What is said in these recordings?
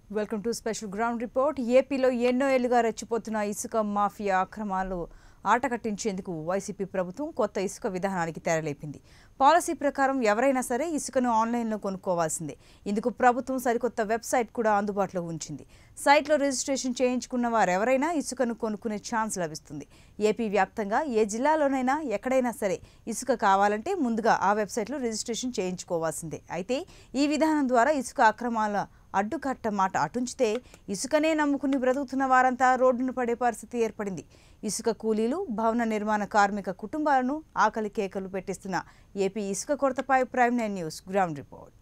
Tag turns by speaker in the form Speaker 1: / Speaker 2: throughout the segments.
Speaker 1: Welcome to special ground report ఏపీలో ఎన్నో ఏళ్లుగా రెచ్చిపోతున్న ఇసుక మాఫియా అక్రమాలు ఆట కట్టించేందుకు వైసీపీ ప్రభుత్వం కొత్త ఇసుక విధానానికి తెరలేపింది పాలసీ ప్రకారం ఎవరైనా సరే ఇసుకను ఆన్లైన్లో కొనుక్కోవాల్సిందే ఇందుకు ప్రభుత్వం సరికొత్త వెబ్సైట్ కూడా అందుబాటులో ఉంచింది సైట్లో రిజిస్ట్రేషన్ చేయించుకున్న వారెవరైనా ఇసుకను కొనుక్కునే ఛాన్స్ లభిస్తుంది ఏపీ వ్యాప్తంగా ఏ జిల్లాలోనైనా ఎక్కడైనా సరే ఇసుక కావాలంటే ముందుగా ఆ వెబ్సైట్లో రిజిస్ట్రేషన్ చేయించుకోవాల్సిందే అయితే ఈ విధానం ద్వారా ఇసుక అక్రమాల అడ్డుకట్ట మాట అటుంచితే ఇసుకనే నమ్ముకుని బ్రతుకుతున్న వారంతా రోడ్డున పడే పరిస్థితి ఏర్పడింది ఇసుక కూలీలు భవన నిర్మాణ కార్మిక కుటుంబాలను ఆకలి కేకలు పెట్టిస్తున్న ఏపీ ఇసుక కొరతపై prime nine news ground report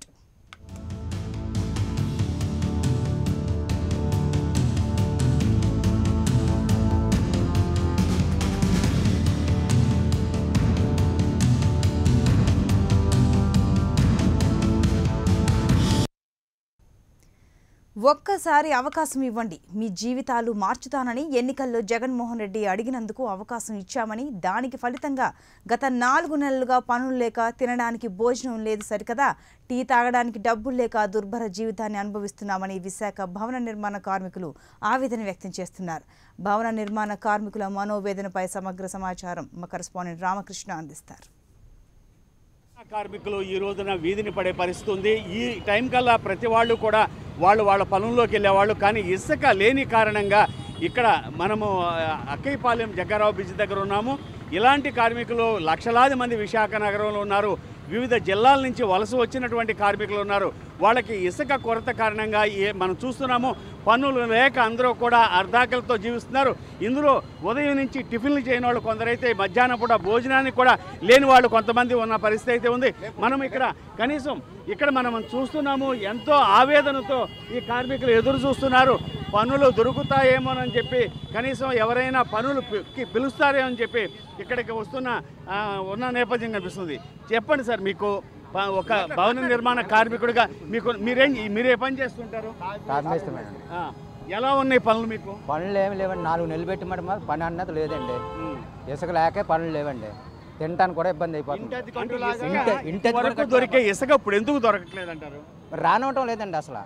Speaker 1: ఒక్కసారి అవకాశం ఇవ్వండి మీ జీవితాలు మార్చుతానని ఎన్నికల్లో జగన్మోహన్ రెడ్డి అడిగినందుకు అవకాశం ఇచ్చామని దానికి ఫలితంగా గత నాలుగు నెలలుగా పనులు లేక తినడానికి భోజనం లేదు సరికదా టీ తాగడానికి డబ్బులు లేక దుర్భర జీవితాన్ని అనుభవిస్తున్నామని విశాఖ భవన నిర్మాణ కార్మికులు ఆవేదన వ్యక్తం చేస్తున్నారు భవన నిర్మాణ కార్మికుల మనోవేదనపై సమగ్ర సమాచారం మా కరెస్పాండెంట్ రామకృష్ణ అందిస్తారు
Speaker 2: కార్మికులు ఈ రోజున వీధిని పడే పరిస్థితి ఉంది ఈ టైం కల్లా ప్రతి వాళ్ళు కూడా వాళ్ళు వాళ్ళ పనుల్లోకి వెళ్ళేవాళ్ళు కానీ ఇసుక లేని కారణంగా ఇక్కడ మనము ఆ, అక్కయ్యపాలెం జగ్గారావు బ్రిడ్జ్ దగ్గర ఉన్నాము ఇలాంటి కార్మికులు లక్షలాది మంది విశాఖ నగరంలో ఉన్నారు వివిధ జిల్లాల నుంచి వలస వచ్చినటువంటి కార్మికులు ఉన్నారు వాళ్ళకి ఇసుక కొరత కారణంగా ఏ మనం చూస్తున్నాము పన్నులు లేక అందరూ కూడా అర్ధాకలతో జీవిస్తున్నారు ఇందులో ఉదయం నుంచి టిఫిన్లు చేయని వాళ్ళు కొందరైతే మధ్యాహ్నం పూట భోజనానికి కూడా లేని వాళ్ళు కొంతమంది ఉన్న పరిస్థితి అయితే ఉంది మనం ఇక్కడ కనీసం ఇక్కడ మనం చూస్తున్నాము ఎంతో ఆవేదనతో ఈ కార్మికులు ఎదురు చూస్తున్నారు పనులు దొరుకుతాయేమోనని చెప్పి కనీసం ఎవరైనా పనులు పి- కి పిలుస్తారేమో అని చెప్పి ఇక్కడికి వస్తున్న ఆ, ఉన్న నేపథ్యం కనిపిస్తుంది చెప్పండి సార్ మీకు ప- ఒక భవన నిర్మాణ కార్మికుడిగా మీకు మీరేం మీరే పని చేస్తుంటారు
Speaker 3: కార్మికమేనండి
Speaker 2: ఆ, ఎలా ఉన్నాయి పనులు మీకు
Speaker 3: పనులు ఏమి లేవండి నాలుగు నెలలు పెట్టి మరి మాకు పని అన్నది లేదండి ఇసుక లేకే పనులు లేవండి తినడానికి కూడా ఇబ్బంది అయిపోతుంది ఇంటి- ఇంటి
Speaker 2: వరకు
Speaker 3: వరకు
Speaker 2: దొరికే ఇసుక ఇప్పుడు ఎందుకు దొరకట్లేదు అంటారు
Speaker 3: మరి రానవటం లేదండి అసలు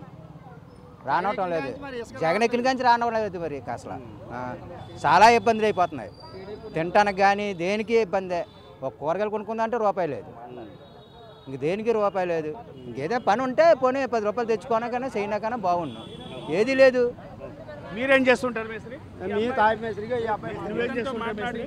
Speaker 3: రానవటం లేదు జగన్ ఎక్కిన కానీ రానవడం లేదు మరి ఇక అసలు ఆ, చాలా ఇబ్బందులు అయిపోతున్నాయి తినటానికి కానీ దేనికి ఇబ్బందే ఒక కూరగాయలు కొనుక్కుందంటే రూపాయి లేదు ఇంక దేనికి రూపాయి లేదు ఇంకేదో పని ఉంటే పోనీ పది రూపాయలు తెచ్చుకోనా కానీ చేయనా కానీ బాగుండు ఏది లేదు
Speaker 2: మీరేం చేస్తుంటారు మేస్త్రి
Speaker 4: మీ తాటి మేస్త్రిగా ఈ అబ్బాయి
Speaker 2: నువ్వేం చేస్తుంటావు మేస్త్రి?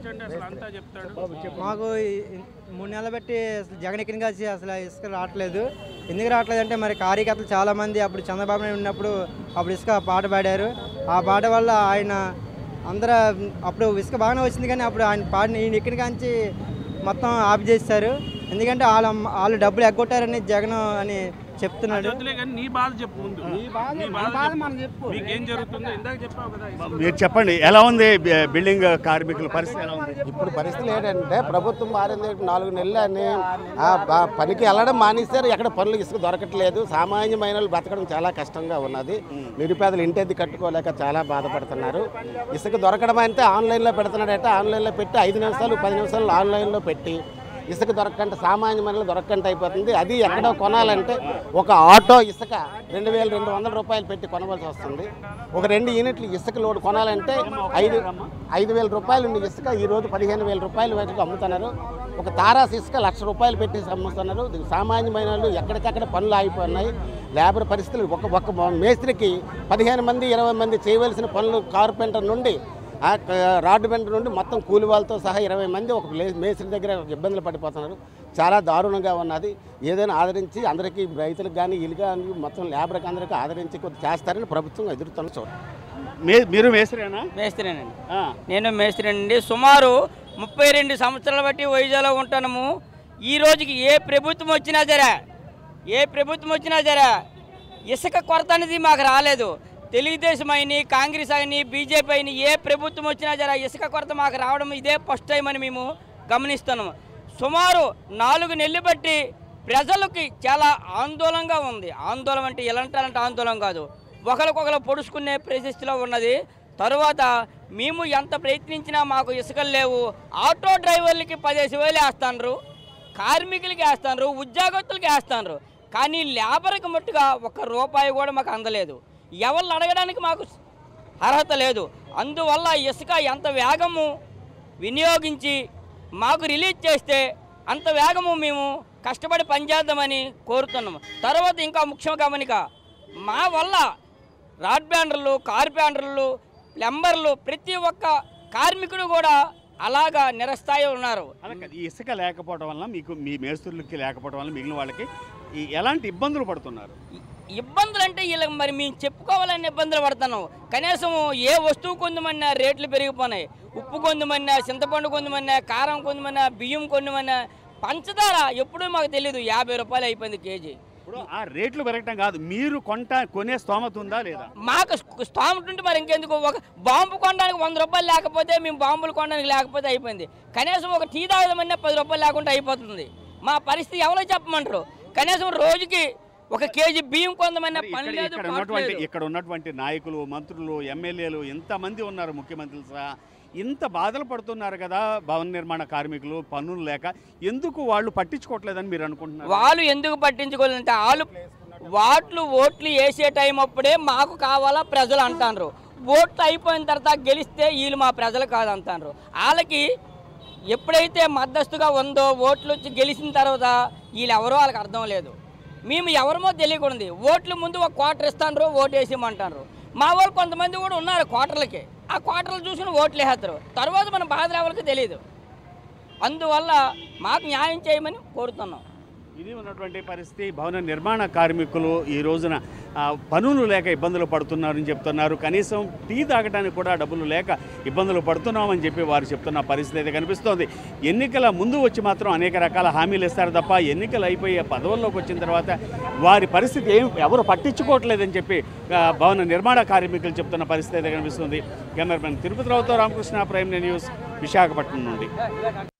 Speaker 4: మాకు ఈ- ఈ మూడు నెలలు బట్టి అసలు జగన్ ఎక్కిన కలిసి అసలు ఇసుక రావట్లేదు ఎందుకు రావట్లేదు అంటే మరి కార్యకర్తలు చాలా మంది అప్పుడు చంద్రబాబు నాయుడు ఉన్నప్పుడు అప్పుడు ఇసుక పాట పాడారు ఆ పాట వల్ల ఆయన అందరూ అప్పుడు ఇసుక బాగానే వచ్చింది కానీ అప్పుడు ఆయన పాడిన ఈయన ఎక్కిన కాంచి మొత్తం ఆఫ్ చేస్తారు ఎందుకంటే వాళ్ళ వాళ్ళు డబ్బులు ఎగ్గొట్టారని జగన్ అని చెప్తున్నాడు
Speaker 5: వద్దులే కానీ నీ బాధ చెప్పు ముందు నీ బాధ చెప్పు మీకేం జరుగుతుందో ఇందాక చెప్పావు కదా
Speaker 2: మీరు చెప్పండి ఎలా ఉంది బి- బిల్డింగ్ కార్మికుల పరిస్థితి ఎలా ఉంది
Speaker 6: ఇప్పుడు పరిస్థితి ఏంటంటే ప్రభుత్వం మారింది నాలుగు నెలలు అని ఆ బ- పనికి వెళ్ళడం మానేశారు ఎక్కడ పనులు ఇసుక దొరకట్లేదు సామాన్యమైన వాళ్ళు బ్రతకడం చాలా కష్టంగా ఉన్నది నిరుపేదలు ఇంటెద్ది కట్టుకోలేక చాలా బాధపడుతున్నారు ఇసుక దొరకడం అంటే ఆన్లైన్లో పెడుతున్నాడంటే ఆన్లైన్లో పెట్టి ఐదు నిమిషాలు పది నిమిషాలు ఆన్లైన్లో పెట్టి ఇసుక దొరకంటే సామాన్యమైన దొరకంటే అయిపోతుంది అది ఎక్కడో కొనాలంటే ఒక ఆటో ఇసుక రెండు వేల రెండు వందల రూపాయలు పెట్టి కొనవలసి వస్తుంది ఒక రెండు యూనిట్లు ఇసుక లోడ్ కొనాలంటే ఐదు ఐదు వేల రూపాయలు ఉండి ఇసుక ఈ రోజు పదిహేను వేల రూపాయలు వరకు అమ్ముతున్నారు ఒక తారాస్ ఇసుక లక్ష రూపాయలు పెట్టి అమ్ముతున్నారు ఇది సామాన్యమైన వాళ్ళు ఎక్కడికక్కడ పనులు ఆగిపోయినాయి లేబర్ పరిస్థితులు ఒక ఒక మేస్త్రికి పదిహేను మంది ఇరవై మంది చేయవలసిన పనులు కార్పెంటర్ నుండి ఆ క- రాడ్ బెండర్ నుండి మొత్తం కూలి వాళ్ళతో సహా ఇరవై మంది ఒక ప్లే- మేస్త్రి దగ్గర ఇబ్బందులు పడిపోతున్నారు చాలా దారుణంగా ఉన్నది ఏదైనా ఆదరించి అందరికీ రైతులకు కానీ ఇల్లు కానీ మొత్తం లేబర్కి అందరికీ ఆదరించి కొద్ది చేస్తారని ప్రభుత్వం ఎదురుతున్న చూడండి
Speaker 2: మీ- మీరు మేస్త్రేనా
Speaker 7: మేస్త్రినండి
Speaker 2: ఆ,
Speaker 7: నేను మేస్త్రినండి సుమారు ముప్పై రెండు సంవత్సరాల బట్టి వైజాగ్లో ఉంటాము ఈ రోజుకి ఏ ప్రభుత్వం వచ్చినా సరే ఏ ప్రభుత్వం వచ్చినా సరే ఇసుక కొరత అనేది మాకు రాలేదు తెలుగుదేశం అయిన కాంగ్రెస్ అయిన బీజేపీ అయిన ఏ ప్రభుత్వం వచ్చినా సరే ఇసుక కొరత మాకు రావడం ఇదే ఫస్ట్ టైం అని మేము గమనిస్తున్నాము సుమారు నాలుగు నెలలు బట్టి ప్రజలకి చాలా ఆందోళనగా ఉంది ఆందోళన అంటే ఎలాంటి ఆందోళన కాదు ఒకరికొకరు పొడుచుకునే పరిస్థితిలో ఉన్నది తరువాత మేము ఎంత ప్రయత్నించినా మాకు ఇసుకలు లేవు ఆటో డ్రైవర్లకి పదిహేను వేలు వేస్తాండ్రు కార్మికులకి వేస్తాండ్రు ఉద్యోగస్తులకి వేస్తాండ్రు కానీ లేబర్కి మట్టుగా ఒక్క రూపాయి కూడా మాకు అందలేదు ఎవరిని అడగడానికి మాకు అర్హత లేదు అందువల్ల ఇసుక ఎంత వేగము వినియోగించి మాకు రిలీజ్ చేస్తే అంత వేగము మేము కష్టపడి పనిచేద్దామని కోరుతున్నాము తర్వాత ఇంకా ముఖ్య గమనిక మా వల్ల రాడ్ బ్యాండర్లు కార్పెండర్లు ప్లంబర్లు ప్రతి ఒక్క కార్మికుడు కూడా అలాగా నిరస్థాయి ఉన్నారు
Speaker 2: అలా కాదు, ఈ ఇసుక లేకపోవడం వల్ల మీకు మీ మేస్తులకి లేకపోవడం వల్ల మిగిలిన వాళ్ళకి ఈ ఎలాంటి ఇబ్బందులు పడుతున్నారు
Speaker 7: ఇబ్బందులు అంటే వీళ్ళకి మరి మేము చెప్పుకోవాలని ఇబ్బందులు పడుతున్నాం కనీసం ఏ వస్తువు కొందమన్నా రేట్లు పెరిగిపోయినాయి ఉప్పు కొందమన్నా చింతపండు కొందమన్నా కారం కొందమన్నా బియ్యం కొందమన్నా పంచదార ఎప్పుడూ మాకు తెలియదు యాభై రూపాయలు అయిపోయింది కేజీ
Speaker 2: ఇప్పుడు ఆ రేట్లు పెరగటం కాదు మీరు కొంట కొనే స్తోమత ఉందా లేదా
Speaker 7: మాకు స్తోమత ఉంటే మరి ఇంకెందుకు ఒక బాంబు కొనడానికి వంద రూపాయలు లేకపోతే మేము బాంబులు కొనడానికి లేకపోతే అయిపోయింది కనీసం ఒక టీ తాగదమన్నా పది రూపాయలు లేకుండా అయిపోతుంది మా పరిస్థితి ఎవరో చెప్పమంటారు కనీసం రోజుకి ఒక కేజీ బియ్యం కొందమన్నా
Speaker 2: మరి
Speaker 7: పని
Speaker 2: ఇక్కడ
Speaker 7: లేదు
Speaker 2: ఇక్కడ
Speaker 7: పాటు
Speaker 2: ఉన్నటువంటి
Speaker 7: లేదు.
Speaker 2: ఇక్కడ ఉన్నటువంటి నాయకులు మంత్రులు ఎమ్మెల్యేలు ఎంతమంది ఉన్నారు ముఖ్యమంత్రులు సహా ఇంత బాధలు పడుతున్నారు కదా భవన నిర్మాణ కార్మికులు పనులు లేక ఎందుకు వాళ్ళు పట్టించుకోవట్లేదని మీరు అనుకుంటున్నారు
Speaker 7: వాళ్ళు ఎందుకు పట్టించుకోవాలంటే వాళ్ళు వాట్లు ఓట్లు వేసే టైం అప్పుడే మాకు కావాలా ప్రజలు అంటారు ఓట్లు అయిపోయిన తర్వాత గెలిస్తే వీళ్ళు మా ప్రజలు కాదు అంటారు వాళ్ళకి ఎప్పుడైతే మద్దస్తుగా ఉందో ఓట్లు వచ్చి గెలిచిన తర్వాత వీళ్ళు ఎవరో వాళ్ళకి అర్థం లేదు మేము ఎవరమో తెలియకూడదు ఓట్లు ముందు ఒక క్వార్టర్ ఇస్తాను ఓటు వేసేయమంటారు మా వాళ్ళు కొంతమంది కూడా ఉన్నారు క్వార్టర్లకి ఆ క్వార్టర్లు చూసుకుని ఓట్లు వేస్తారు తర్వాత మన బాధ ఎవరికి తెలియదు అందువల్ల మాకు న్యాయం చేయమని కోరుతున్నాం
Speaker 2: ఇది ఉన్నటువంటి పరిస్థితి భవన నిర్మాణ కార్మికులు ఈ రోజున ఆ, పనులు లేక ఇబ్బందులు పడుతున్నారని చెప్తున్నారు కనీసం టీ తాగడానికి కూడా డబ్బులు లేక ఇబ్బందులు పడుతున్నామని చెప్పి వారు చెప్తున్న పరిస్థితి అయితే కనిపిస్తోంది ఎన్నికల ముందు వచ్చి మాత్రం అనేక రకాల హామీలు ఇస్తారు తప్ప ఎన్నికలు అయిపోయే పదవుల్లోకి వచ్చిన తర్వాత వారి పరిస్థితి ఏం ఎవరు పట్టించుకోవట్లేదని చెప్పి ఆ, భవన నిర్మాణ కార్మికులు చెప్తున్న పరిస్థితి అయితే కనిపిస్తుంది కెమెరామెన్ తిరుపతి రావుతో రామకృష్ణ ప్రైమ్ న్యూస్ విశాఖపట్నం నుండి